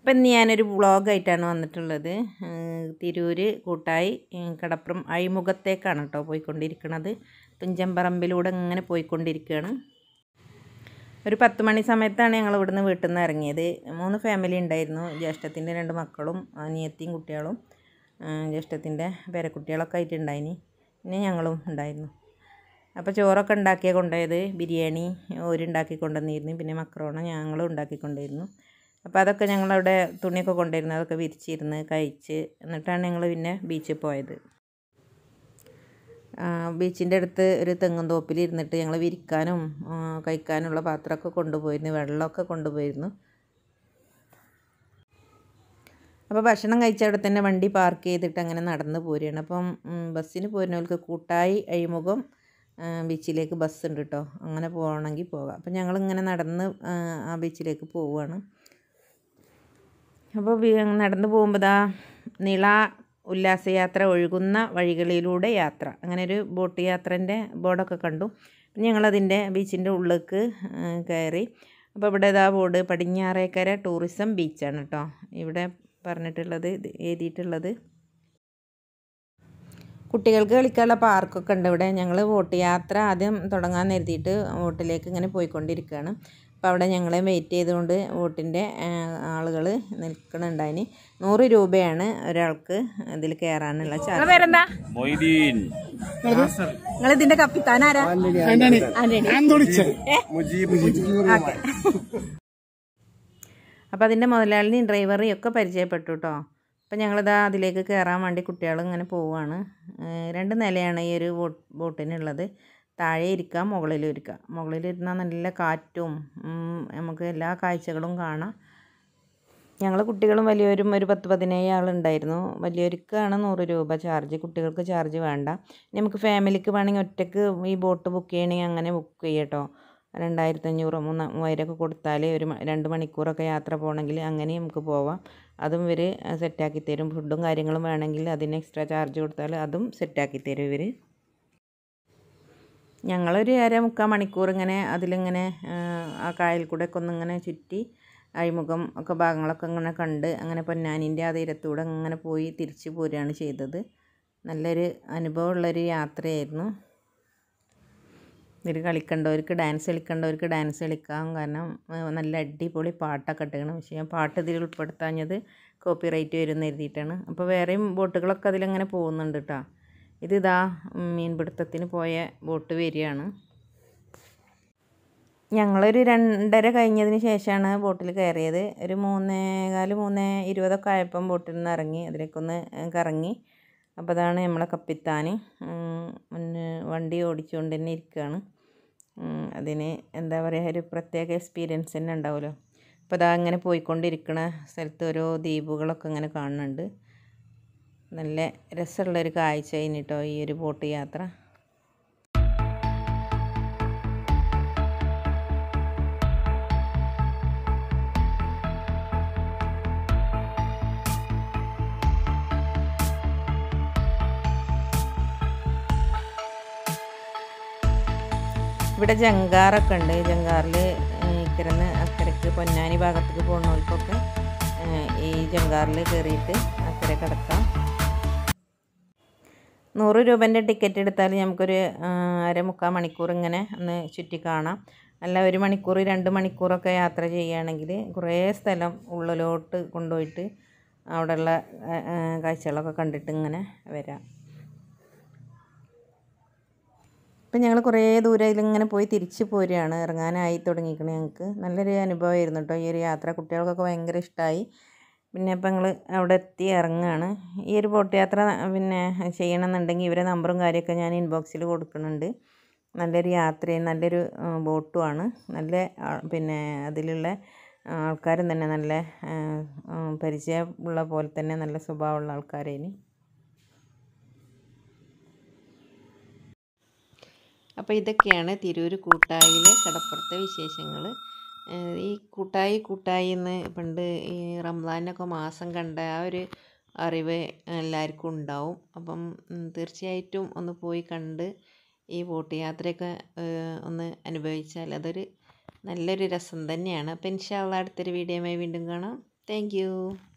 അപ്പം ഇന്ന് ഞാനൊരു വ്ളോഗായിട്ടാണ് വന്നിട്ടുള്ളത് ഏഹ് തിരൂര് കൂട്ടായി ഏഹ് കടപ്പുറം അഴിമുഖത്തേക്കാണ് കേട്ടോ പോയിക്കൊണ്ടിരിക്കുന്നത് തുഞ്ചമ്പറമ്പിലൂടെ ഇങ്ങനെ പോയിക്കൊണ്ടിരിക്കുകയാണ് ഒരു പത്ത് മണി സമയത്താണ് ഞങ്ങൾ ഇവിടുന്ന് വീട്ടിൽ നിന്ന് ഇറങ്ങിയത് മൂന്ന് ഫാമിലി ഉണ്ടായിരുന്നു ജ്യേഷ്ഠത്തിൻ്റെ രണ്ട് മക്കളും അനിയത്തിയും കുട്ടികളും ഏഹ് ജ്യേഷ്ഠത്തിൻ്റെ പേരക്കുട്ടികളൊക്കെ ആയിട്ടുണ്ടായിനി പിന്നെ ഞങ്ങളും ഉണ്ടായിരുന്നു അപ്പോൾ ചോറൊക്കെ ഉണ്ടാക്കിയ കൊണ്ടുപോയത് ബിരിയാണി ഓരുണ്ടാക്കി കൊണ്ടുവന്നിരുന്നു പിന്നെ മക്രോണ ഞങ്ങളും ഉണ്ടാക്കി കൊണ്ടുവരുന്നു അപ്പോൾ അതൊക്കെ ഞങ്ങളവിടെ തുണിയൊക്കെ കൊണ്ടുവരുന്നു അതൊക്കെ വിരിച്ചിരുന്ന് കഴിച്ച് എന്നിട്ടാണ് ഞങ്ങൾ പിന്നെ ബീച്ചിൽ പോയത് ബീച്ചിൻ്റെ അടുത്ത് ഒരു തെങ്ങും തോപ്പിൽ ഇരുന്നിട്ട് ഞങ്ങൾ വിരിക്കാനും ആ, കഴിക്കാനുള്ള പാത്രമൊക്കെ കൊണ്ടുപോയിരുന്നു വെള്ളമൊക്കെ കൊണ്ടുപോയിരുന്നു അപ്പോൾ ഭക്ഷണം കഴിച്ച അവിടെ തന്നെ വണ്ടി പാർക്ക് ചെയ്തിട്ട് അങ്ങനെ നടന്ന് പോരുകയാണ് അപ്പം ഉം, ബസ്സിന് പോരുന്നവർക്ക് കൂട്ടായി അഴിമുഖം ആ, ബീച്ചിലേക്ക് ബസ് ഉണ്ട് കേട്ടോ അങ്ങനെ പോകണമെങ്കിൽ പോകാം അപ്പം ഞങ്ങളിങ്ങനെ നടന്ന് ആ, ആ ബീച്ചിലേക്ക് പോവുകയാണ് അപ്പോൾ വി- നടന്ന് പോകുമ്പോൾ ദാ നിള ഉല്ലാസയാത്ര ഒഴുകുന്ന വഴികളിലൂടെ യാത്ര അങ്ങനെ ഒരു ബോട്ട് യാത്രൻ്റെ ബോർഡൊക്കെ കണ്ടു പിന്നെ ഞങ്ങളതിൻ്റെ ബീച്ചിൻ്റെ ഉള്ളിലേക്ക് ആ, കയറി അപ്പോൾ ഇവിടെ ഇതാ ബോർഡ് പടിഞ്ഞാറേക്കര ടൂറിസം ബീച്ചാണ് കേട്ടോ ഇവിടെ പറഞ്ഞിട്ടുള്ളത് ഇത് എഴുതിയിട്ടുള്ളത് കുട്ടികൾക്ക് കളിക്കാനുള്ള പാർക്കൊക്കെ ഉണ്ട് ഇവിടെ ഞങ്ങൾ ബോട്ട് യാത്ര ആദ്യം തുടങ്ങാൻ കരുതിയിട്ട് ബോട്ടിലേക്ക് ഇങ്ങനെ പോയിക്കൊണ്ടിരിക്കുകയാണ് അപ്പോൾ അവിടെ ഞങ്ങളെ വെയിറ്റ് ചെയ്തുകൊണ്ട് ബോട്ടിൻ്റെ ആളുകൾ നിൽക്കുന്നുണ്ടായിന് നൂറ് രൂപയാണ് ഒരാൾക്ക് ഇതിൽ കയറാനുള്ള ചാർജ് പേരെന്താ മൊയ്തീൻ നിങ്ങൾ ഇതിന്റെ കപ്പിത്താൻ ആരാ അപ്പോൾ അതിൻ്റെ മുതലാളിനെയും ഡ്രൈവറെയും ഒക്കെ പരിചയപ്പെട്ടു കേട്ടോ അപ്പോൾ ഞങ്ങളിതാ അതിലേക്ക് കയറാൻ വേണ്ടി കുട്ടികൾ ഇങ്ങനെ പോവുകയാണ് ഏഹ് രണ്ട് നിലയാണ് ഈ ഒരു ബോട്ട് ബോട്ടിനുള്ളത് താഴെ ഇരിക്കാം മുകളിലും ഇരിക്കാം മുകളിലിരുന്നാൽ നല്ല കാറ്റും ഉം, നമുക്ക് എല്ലാ കാഴ്ചകളും കാണാം ഞങ്ങൾ കുട്ടികളും വലിയവരും ഒരു പത്ത് പതിനേഴ് ആളുണ്ടായിരുന്നു വലിയവർക്കാണ് നൂറ് രൂപ ചാർജ് കുട്ടികൾക്ക് ചാർജ് വേണ്ട ഇനി നമുക്ക് ഫാമിലിക്ക് വേണമെങ്കിൽ ഒറ്റയ്ക്ക് ഈ ബോട്ട് ബുക്ക് ചെയ്യണമെങ്കിൽ അങ്ങനെ ബുക്ക് ചെയ്യട്ടോ രണ്ടായിരത്തി അഞ്ഞൂറ് മൂന്ന് മൂവായിരമൊക്കെ കൊടുത്താൽ ഒരു മ- രണ്ട് മണിക്കൂറൊക്കെ യാത്ര പോകണമെങ്കിൽ അങ്ങനെ നമുക്ക് പോവാം അതും ഇവർ സെറ്റാക്കി തരും ഫുഡും കാര്യങ്ങളും വേണമെങ്കിൽ അതിന് എക്സ്ട്രാ ചാർജ് കൊടുത്താൽ അതും സെറ്റാക്കി തരും ഇവർ ഞങ്ങളൊരു അര മുക്കാൽ മണിക്കൂർ ഇങ്ങനെ അതിലിങ്ങനെ ആ, ആ കായൽ കൂടെ ഒക്കെ ഒന്നിങ്ങനെ ചുറ്റി അഴിമുഖം ഒക്കെ ഭാഗങ്ങളൊക്കെ ഇങ്ങനെ കണ്ട് അങ്ങനെ പൊന്നാനിൻ്റെ ആ തീരത്തൂടെ ഇങ്ങനെ പോയി തിരിച്ചു പോരുകയാണ് ചെയ്തത് നല്ലൊരു അനുഭവമുള്ളൊരു യാത്രയായിരുന്നു ഇതിൽ കളിക്കേണ്ടവർക്ക് ഡാൻസ് കളിക്കേണ്ടവർക്ക് ഡാൻസ് കളിക്കാം കാരണം ആ, നല്ല അടിപൊളി പാട്ടൊക്കെ ഇട്ടിക്കണം പക്ഷേ ഞാൻ പാട്ട് ഇതിൽ ഉൾപ്പെടുത്താഞ്ഞത് കോപ്പി റൈറ്റ് വരും എഴുതിയിട്ടാണ് അപ്പോൾ വേറെയും ബോട്ടുകളൊക്കെ അതിലങ്ങനെ പോകുന്നുണ്ട് കേട്ടോ ഇത് ഇതാ ഉം, മീൻപിടുത്തത്തിന് പോയ ബോട്ട് വരികയാണ് ഞങ്ങളൊരു രണ്ടര കഴിഞ്ഞതിന് ശേഷമാണ് ബോട്ടിൽ കയറിയത് ഒരു മൂന്നേ കാല് മൂന്നേ ഇരുപതൊക്കെ ആയപ്പം ബോട്ടിൽ നിന്ന് ഇറങ്ങി അതിലേക്കൊന്ന് കറങ്ങി അപ്പോൾ അതാണ് നമ്മളെ കപ്പിത്താൻ മുന്നേ വണ്ടി ഓടിച്ചുകൊണ്ട് തന്നെ ഇരിക്കുകയാണ് ഉം, അതിന് എന്താ പറയുക ഒരു പ്രത്യേക എക്സ്പീരിയൻസ് തന്നെ ഉണ്ടാവുമല്ലോ അപ്പോൾ അതാ അങ്ങനെ പോയിക്കൊണ്ടിരിക്കുന്ന സ്ഥലത്ത് ഓരോ ദ്വീപുകളൊക്കെ ഇങ്ങനെ കാണുന്നുണ്ട് നല്ല രസമുള്ളൊരു കാഴ്ച കഴിഞ്ഞിട്ടോ ഈ ഒരു ബോട്ട് യാത്ര ഇവിടെ ജങ്കാറൊക്കെ ഉണ്ട് ജങ്കാറിൽ ഇക്കരന്ന് അക്കരക്ക് പൊന്നാനി ഭാഗത്തേക്ക് പോകുന്നവർക്കൊക്കെ ഏഹ്, ഈ ജങ്കാറിൽ കയറിയിട്ട് അക്കരെ കിടക്കാം നൂറ് രൂപേൻ്റെ ടിക്കറ്റ് എടുത്താൽ നമുക്കൊരു ആ, അര മുക്കാൽ മണിക്കൂർ ഇങ്ങനെ ഒന്ന് ചുറ്റി കാണാം അല്ല ഒരു മണിക്കൂർ രണ്ട് മണിക്കൂറൊക്കെ യാത്ര ചെയ്യുകയാണെങ്കിൽ കുറേ സ്ഥലം ഉള്ളിലോട്ട് കൊണ്ടുപോയിട്ട് അവിടെയുള്ള ആ, ആ, കാഴ്ചകളൊക്കെ കണ്ടിട്ട് ഇങ്ങനെ വരാം ഇപ്പം ഞങ്ങൾ കുറേ ദൂരം ഇതിലിങ്ങനെ പോയി തിരിച്ച് പോരുകയാണ് ഇറങ്ങാനായി തുടങ്ങിയിരിക്കണേ ഞങ്ങൾക്ക് നല്ലൊരു അനുഭവമായിരുന്നു കേട്ടോ ഈ ഒരു യാത്ര കുട്ടികൾക്കൊക്കെ ഭയങ്കര ഇഷ്ടമായി പിന്നെ ഇപ്പം ഞങ്ങൾ അവിടെ എത്തി ഇറങ്ങുകയാണ് ഈ ഒരു ബോട്ട് യാത്ര പിന്നെ ചെയ്യണമെന്നുണ്ടെങ്കിൽ ഇവരെ നമ്പറും കാര്യമൊക്കെ ഞാൻ ഇൻബോക്സിൽ കൊടുക്കുന്നുണ്ട് നല്ലൊരു യാത്രയും നല്ലൊരു ആ, ബോട്ടുമാണ് നല്ല ആ, പിന്നെ അതിലുള്ള ആൾക്കാരും തന്നെ നല്ല ആ, ആ, പരിചയമുള്ള പോലെ തന്നെ നല്ല സ്വഭാവമുള്ള ആൾക്കാരേന് അപ്പോൾ ഇതൊക്കെയാണ് തിരൂർ കൂട്ടായിലെ കടപ്പുറത്തെ വിശേഷങ്ങൾ ഈ കൂട്ടായി കൂട്ടായി എന്ന് പണ്ട് ഈ റംസാനൊക്കെ മാസം കണ്ട ആ ഒരു അറിവ് എല്ലാവർക്കും ഉണ്ടാവും അപ്പം ഉം, തീർച്ചയായിട്ടും ഒന്ന് പോയി കണ്ട് ഈ ബോട്ട് യാത്രയൊക്കെ ഏഹ്, ഒന്ന് അനുഭവിച്ചാൽ അതൊരു നല്ലൊരു രസം തന്നെയാണ് അപ്പോൾ ഇൻഷാള്ള അടുത്തൊരു വീഡിയോയുമായി വീണ്ടും കാണാം താങ്ക് യു